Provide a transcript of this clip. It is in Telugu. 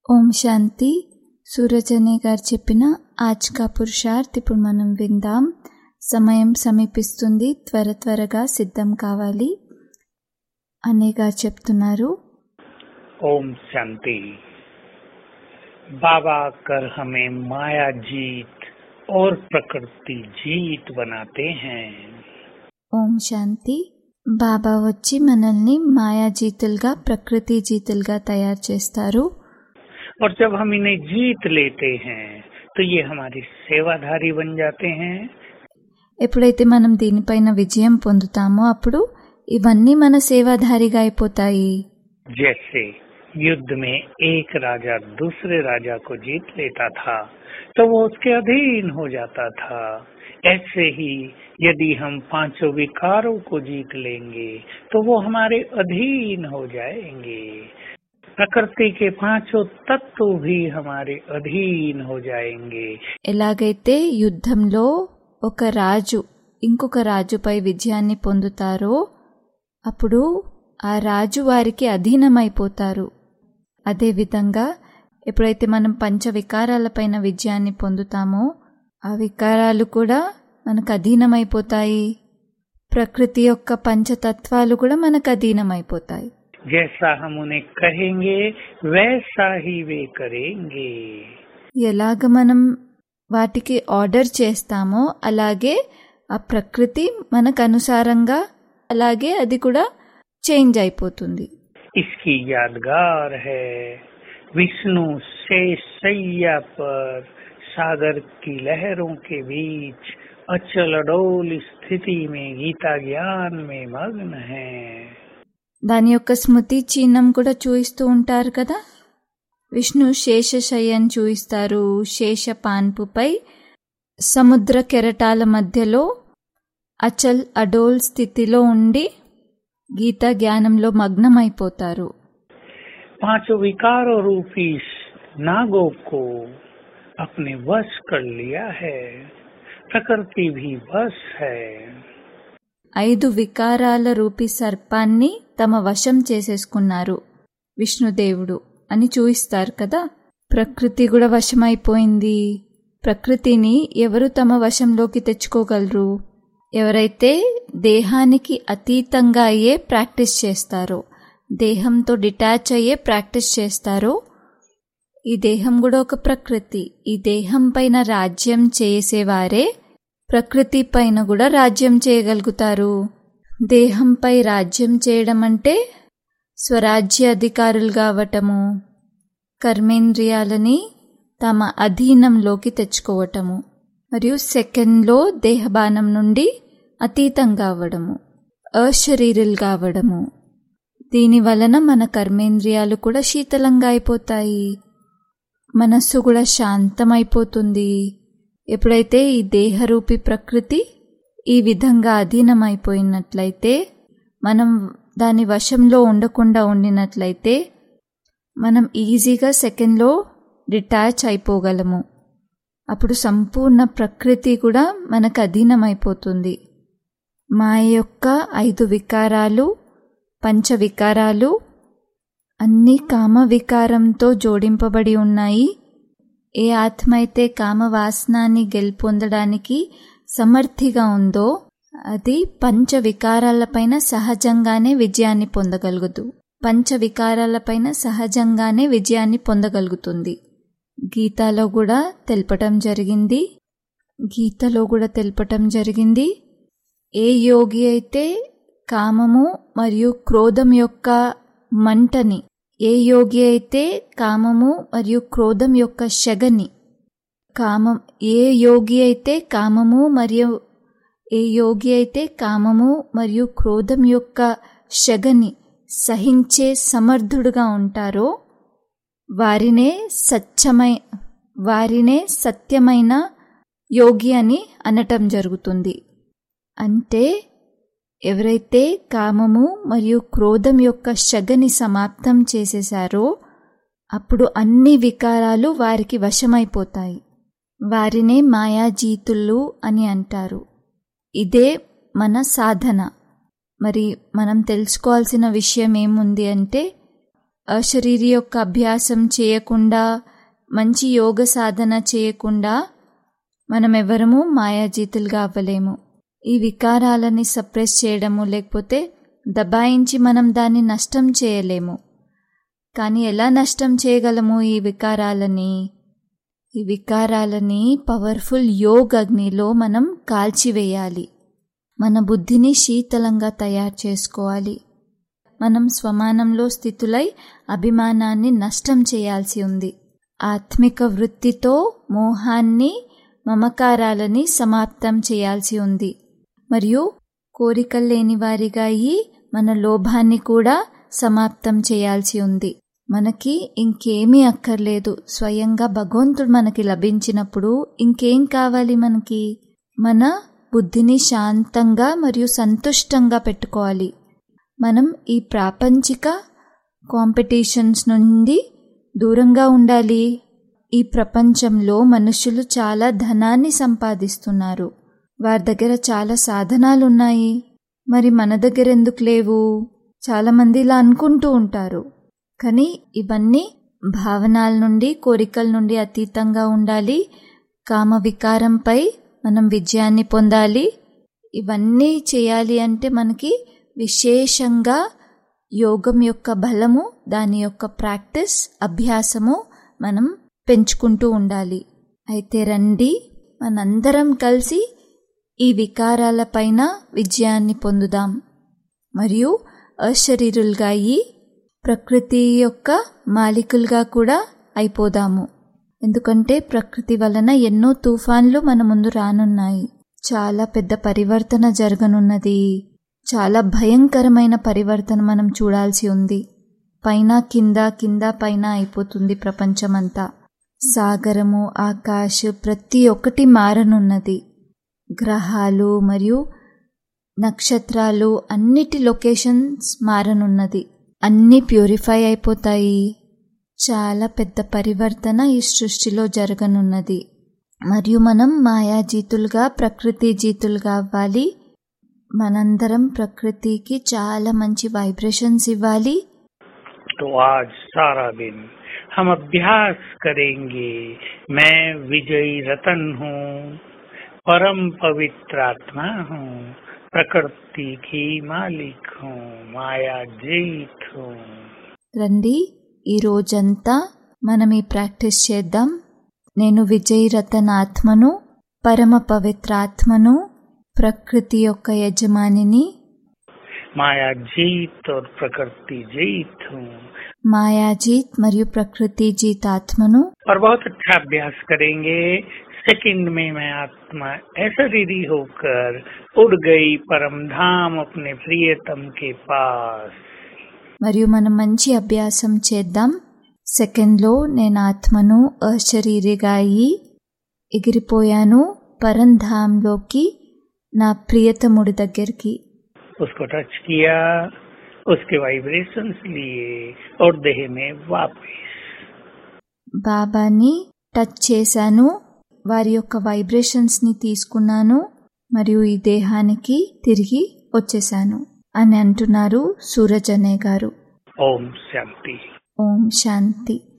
ఓం శాంతి సూరజనే గారు చెప్పిన ఆజ్ కా పురుషార్థ్ ఇప్పుడు మనం విందాం సమయం సమీపిస్తుంది త్వర త్వరగా సిద్ధం కావాలి అనే గారు చెప్తున్నారు ओम शांति बाबा कर हमें माया जीत और प्रकृति जीत बनाते हैं ఓం శాంతి బాబా వచ్చి మనల్ని మాయా జీతులుగా ప్రకృతి జీతులుగా తయారు చేస్తారు और जब हम इन्हें जीत लेते हैं तो ये हमारे सेवाधारी बन जाते हैं ఎప్పుడైతే మనం దీనిపైన విజయం పొందుతామో అప్పుడు ఇవన్నీ మన సేవాధారిగా అయిపోతాయి जैसे युद्ध में एक राजा दूसरे राजा को जीत लेता था तो वो उसके अधीन हो जाता था ऐसे ही यदि हम पांचों विकारों को जीत लेंगे तो वो हमारे अधीन हो जाएंगे प्रकृति के पांचों तत्व भी हमारे अधीन हो जाएंगे ఎలాగైతే యుద్ధంలో ఒక రాజు ఇంకొక రాజుపై విజయాన్ని పొందుతారో అప్పుడు ఆ రాజు వారికి అధీనమైపోతారు అదేవిధంగా ఎప్పుడైతే మనం పంచ వికారాలపైన విజయాన్ని పొందుతామో ఆ వికారాలు కూడా మనకు అధీనమైపోతాయి ప్రకృతి యొక్క పంచతత్వాలు కూడా మనకు అధీనమైపోతాయి जैसा हम उन्हें कहेंगे वैसा ही वे करेंगे ఎలాగ మనం వాటికి ఆర్డర్ చేస్తామో అలాగే ఆ ప్రకృతి మనకు అనుసారంగా అలాగే అది కూడా చేంజ్ అయిపోతుంది इसकी यादगार है विष्णु शेष सैया पर सागर की लहरों के बीच अचल अडोल स्थिति में गीता ज्ञान में मग्न है దాని యొక్క స్మృతి చిహ్నం కూడా చూయిస్తూ ఉంటారు కదా విష్ణు శేషశయ్యని చూయిస్తారు శేష పాన్పుపై సముద్ర కెరటాల మధ్యలో అచల్ అడోల్ స్థితిలో ఉండి గీత జ్ఞానంలో మగ్నమైపోతారు पांचों विकारों रूपी इस नागों को अपने वश कर लिया है प्रकृति भी वश है ఐదు వికారాల రూపి సర్పాన్ని తమ వశం చేసేసుకున్నారు విష్ణుదేవుడు అని చూయిస్తారు కదా ప్రకృతి కూడా వశమైపోయింది ప్రకృతిని ఎవరు తమ వశంలోకి తెచ్చుకోగలరు ఎవరైతే దేహానికి అతీతంగా అయ్యే ప్రాక్టీస్ చేస్తారో దేహంతో డిటాచ్ అయ్యే ప్రాక్టీస్ చేస్తారో ఈ దేహం కూడా ఒక ప్రకృతి ఈ దేహం పైన రాజ్యం చేసేవారే ప్రకృతి పైన కూడా రాజ్యం చేయగలుగుతారు దేహంపై రాజ్యం చేయడం అంటే స్వరాజ్య అధికారులు కావటము కర్మేంద్రియాలని తమ అధీనంలోకి తెచ్చుకోవటము మరియు సెకండ్లో దేహబానం నుండి అతీతం కావడము అశరీరులు కావడము దీని వలన మన కర్మేంద్రియాలు కూడా శీతలంగా అయిపోతాయి మనస్సు కూడా శాంతమైపోతుంది ఎప్పుడైతే ఈ దేహరూపి ప్రకృతి ఈ విధంగా అధీనమైపోయినట్లయితే మనం దాని వశంలో ఉండకుండా ఉండినట్లయితే మనం ఈజీగా సెకండ్లో డిటాచ్ అయిపోగలము అప్పుడు సంపూర్ణ ప్రకృతి కూడా మనకు అధీనమైపోతుంది మా యొక్క ఐదు వికారాలు పంచ వికారాలు అన్ని కామ వికారంతో జోడింపబడి ఉన్నాయి ఏ ఆత్మ అయితే కామవాసనాన్ని గెలుపొందడానికి సమర్థిగా ఉందో అది పంచ వికారాలపైన సహజంగానే విజయాన్ని పొందగలుగుదు పంచ వికారాలపైన సహజంగానే విజయాన్ని పొందగలుగుతుంది గీతాలో కూడా తెలపటం జరిగింది గీతలో కూడా తెలపటం జరిగింది ఏ యోగి అయితే కామము మరియు క్రోధం యొక్క మంటని ఏ యోగి అయితే కామము మరియు క్రోధం యొక్క శగని కామం ఏ యోగి అయితే కామము మరియు ఏ యోగి అయితే కామము మరియు క్రోధం యొక్క శగని సహించే సమర్థుడుగా ఉంటారో వారినే సత్యమై వారినే సత్యమైన యోగి అని అనటం జరుగుతుంది అంటే ఎవరైతే కామము మరియు క్రోధం యొక్క శగని సమాప్తం చేసేశారో అప్పుడు అన్ని వికారాలు వారికి వశమైపోతాయి వారినే మాయాజీతులు అని అంటారు ఇదే మన సాధన మరి మనం తెలుసుకోవాల్సిన విషయం ఏముంది అంటే అశరీరి యొక్క అభ్యాసం చేయకుండా మంచి యోగ సాధన చేయకుండా మనం ఎవరము మాయాజీతులుగా అవ్వలేము ఈ వికారాలని సప్రెస్ చేయడము లేకపోతే దబాయించి మనం దాన్ని నష్టం చేయలేము కానీ ఎలా నష్టం చేయగలము ఈ వికారాలని ఈ వికారాలని పవర్ఫుల్ యోగ్ అగ్నిలో మనం కాల్చివేయాలి మన బుద్ధిని శీతలంగా తయారు చేసుకోవాలి మనం స్వమానంలో స్థితులై అభిమానాన్ని నష్టం చేయాల్సి ఉంది ఆత్మిక వృత్తితో మోహాన్ని మమకారాలని సమాప్తం చేయాల్సి ఉంది మరియు కోరికలు లేని వారిగా అయి మన లోభాన్ని కూడా సమాప్తం చేయాల్సి ఉంది మనకి ఇంకేమీ అక్కర్లేదు స్వయంగా భగవంతుడు మనకి లభించినప్పుడు ఇంకేం కావాలి మనకి మన బుద్ధిని శాంతంగా మరియు సంతుష్టంగా పెట్టుకోవాలి మనం ఈ ప్రాపంచిక కాంపిటీషన్స్ నుండి దూరంగా ఉండాలి ఈ ప్రపంచంలో మనుషులు చాలా ధనాన్ని సంపాదిస్తున్నారు వారి దగ్గర చాలా సాధనాలు ఉన్నాయి మరి మన దగ్గర ఎందుకు లేవు చాలామంది ఇలా అనుకుంటూ ఉంటారు కానీ ఇవన్నీ భావనాల నుండి కోరికల నుండి అతీతంగా ఉండాలి కామ వికారంపై మనం విజయాన్ని పొందాలి ఇవన్నీ చేయాలి అంటే మనకి విశేషంగా యోగం యొక్క బలము దాని యొక్క ప్రాక్టీస్ అభ్యాసము మనం పెంచుకుంటూ ఉండాలి అయితే రండి మనందరం కలిసి ఈ వికారాలపైన విజయాన్ని పొందుదాం మరియు అశరీరులుగా అయ్యి ప్రకృతి యొక్క మాలికులుగా కూడా అయిపోదాము ఎందుకంటే ప్రకృతి వలన ఎన్నో తుఫాన్లు మన ముందు రానున్నాయి చాలా పెద్ద పరివర్తన జరగనున్నది చాలా భయంకరమైన పరివర్తన మనం చూడాల్సి ఉంది పైన కింద కింద పైన అయిపోతుంది ప్రపంచమంతా సాగరము ఆకాశ ప్రతి ఒక్కటి మారనున్నది గ్రహాలు మరియు నక్షత్రాలు అన్నిటి లొకేషన్స్ మారనున్నది అన్నీ ప్యూరిఫై అయిపోతాయి చాలా పెద్ద పరివర్తన ఈ సృష్టిలో జరగనున్నది మరియు మనం మాయాజీతులుగా ప్రకృతి జీతులుగా అవ్వాలి మనందరం ప్రకృతికి చాలా మంచి వైబ్రేషన్స్ ఇవ్వాలి तो आज सारा दिन हम अभ्यास करेंगे मैं विजयी रतन हूँ परम पवित्र आत्मा हूँ प्रकृति की मालिक हूँ माया जीत हूँ రండి ఈ రోజంతా మనం ఈ ప్రాక్టీస్ చేద్దాం నేను విజయ్ రతన్ ఆత్మను పరమ పవిత్ర ఆత్మను ప్రకృతి యొక్క యజమానిని माया जीत और प्रकृति जीत हूँ మాయాజీత్ మరియు ప్రకృతి జీత్ ఆత్మను और बहुत अच्छा अभ्यास करेंगे सेकंड में मैं आत्मा ऐसा दीदी होकर उड़ गई परम धाम अपने प्रियतम के पास మరియు మనం మంచి అభ్యాసం చేద్దాం సెకండ్లో నేను ఆత్మను అశరీరిగా అయి ఎగిరిపోయాను పరంధాంలోకి నా ప్రియతముడి దగ్గరికి उसको टच किया उसके वाइब्रेशंस लिए और देह में वापस బాబాని టచ్ చేశాను వారి యొక్క వైబ్రేషన్స్ని తీసుకున్నాను మరియు ఈ దేహానికి తిరిగి వచ్చేశాను అని అంటున్నారు సూరజ్ అనే గారు ओम शांति ఓం శాంతి